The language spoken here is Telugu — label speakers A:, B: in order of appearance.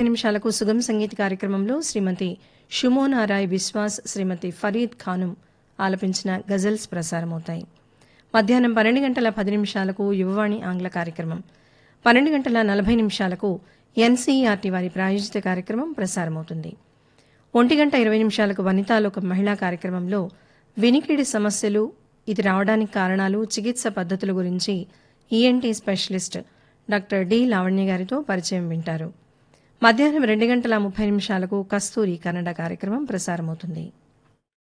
A: నిమిషాలకు సుగం సంగీత కార్యక్రమంలో శ్రీమతి షుమోనా రాయ్ విశ్వాస్ శ్రీమతి ఫరీద్ ఖానుం ఆలపించిన గజల్స్ ప్రసారమవుతాయి మధ్యాహ్నం పన్నెండు గంటల పది నిమిషాలకు యువవాణి ఆంగ్ల కార్యక్రమం పన్నెండు గంటల నలభై నిమిషాలకు ఎన్సీఈఆర్టీ వారి ప్రాయోజిత కార్యక్రమం ప్రసారమవుతుంది ఒంటి గంట ఇరవై నిమిషాలకు వనితాలోక మహిళా కార్యక్రమంలో వినికిడి సమస్యలు ఇది రావడానికి కారణాలు చికిత్స పద్ధతుల గురించి ENT specialist doctor D Lavanya గారితో పరిచయం వింటారు మధ్యాహ్నం రెండు గంటల ముప్పై నిమిషాలకు కస్తూరి కన్నడ కార్యక్రమం ప్రసారమవుతుంది